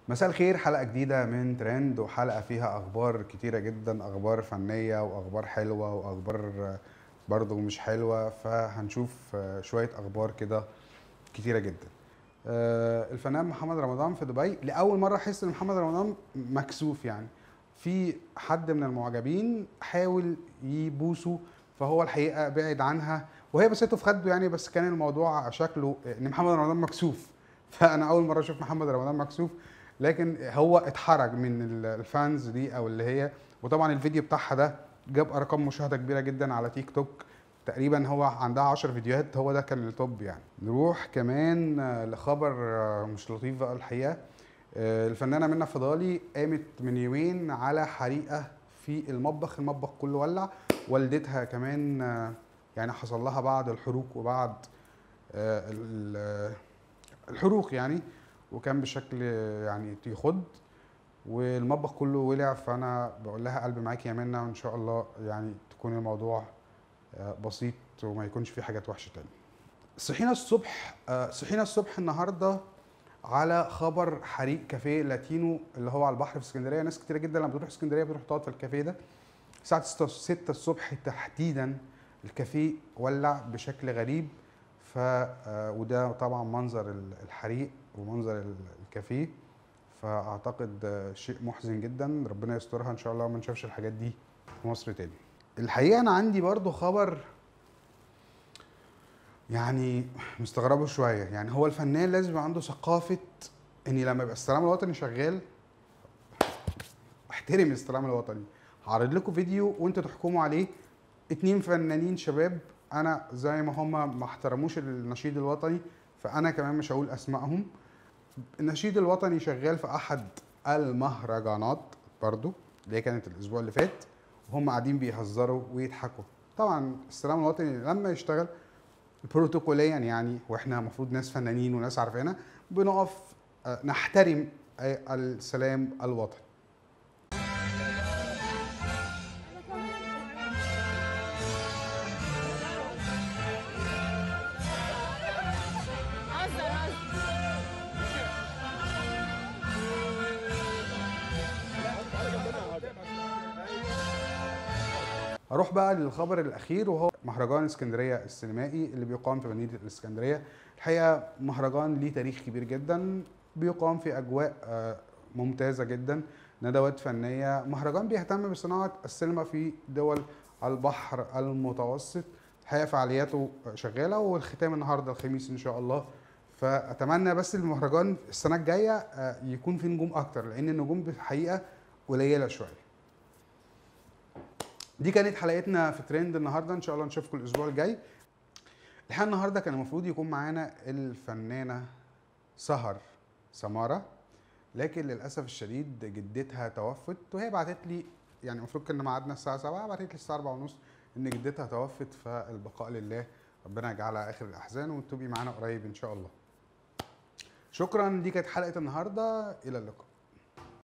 مساء الخير حلقة جديدة من ترند وحلقة فيها أخبار كتيرة جدا أخبار فنية وأخبار حلوة وأخبار برضو مش حلوة فهنشوف شوية أخبار كده كتيرة جدا آه، الفنان محمد رمضان في دبي لأول مرة أحس إن محمد رمضان مكسوف يعني في حد من المعجبين حاول يبوسه فهو الحقيقة بعد عنها وهي بسيته في خده يعني بس كان الموضوع شكله إن محمد رمضان مكسوف فأنا أول مرة أشوف محمد رمضان مكسوف لكن هو اتحرج من الفانز دي او اللي هي وطبعا الفيديو بتاعها ده جاب ارقام مشاهده كبيره جدا على تيك توك تقريبا هو عندها 10 فيديوهات هو ده كان التوب يعني نروح كمان لخبر مش لطيف بقى الحقيقه الفنانه منى فضالي قامت من يومين على حريقه في المطبخ المطبخ كله ولع والدتها كمان يعني حصل لها بعض الحروق وبعض الحروق يعني وكان بشكل يعني يخض والمطبخ كله ولع فانا بقول لها قلبي معاكي يا منى وان شاء الله يعني تكون الموضوع بسيط وما يكونش فيه حاجات وحشه تاني صحينا الصبح صحينا الصبح النهارده على خبر حريق كافيه لاتينو اللي هو على البحر في اسكندريه ناس كتيره جدا لما بتروح اسكندريه بتروح تقعد في الكافيه ده الساعه 6 الصبح تحديدا الكافيه ولع بشكل غريب ف وده طبعا منظر الحريق ومنظر الكافيه فاعتقد شيء محزن جدا ربنا يسترها ان شاء الله وما نشوفش الحاجات دي في مصر تاني الحقيقه انا عندي برضو خبر يعني مستغربه شويه يعني هو الفنان لازم يبقى عنده ثقافه ان لما يبقى السلام الوطني شغال احترم السلام الوطني هعرض لكم فيديو وانتوا تحكموا عليه اتنين فنانين شباب انا زي ما هم ما احترموش النشيد الوطني فانا كمان مش هقول اسمائهم النشيد الوطني شغال في احد المهرجانات برضو اللي هي كانت الاسبوع اللي فات وهم قاعدين بيهزروا ويضحكوا طبعا السلام الوطني لما يشتغل بروتوكوليا يعني واحنا المفروض ناس فنانين وناس عارفينها بنقف نحترم السلام الوطني اروح بقى للخبر الاخير وهو مهرجان اسكندريه السينمائي اللي بيقام في مدينه الاسكندريه الحقيقه مهرجان ليه تاريخ كبير جدا بيقام في اجواء ممتازه جدا ندوات فنيه مهرجان بيهتم بصناعه السينما في دول البحر المتوسط الحقيقه فعالياته شغاله والختام النهارده الخميس ان شاء الله فاتمنى بس المهرجان السنه الجايه يكون فيه نجوم اكتر لان النجوم بالحقيقه قليله شويه دي كانت حلقتنا في ترند النهارده ان شاء الله نشوفكم الاسبوع الجاي الحقيقه النهارده كان المفروض يكون معانا الفنانه سهر سماره لكن للاسف الشديد جدتها توفت وهي بعتت لي يعني المفروض كنا ميعادنا الساعه 7 بعتت لي الساعه 4 ونص ان جدتها توفت فالبقاء لله ربنا يجعلها اخر الاحزان وتبقي معانا قريب ان شاء الله شكرا دي كانت حلقه النهارده الى اللقاء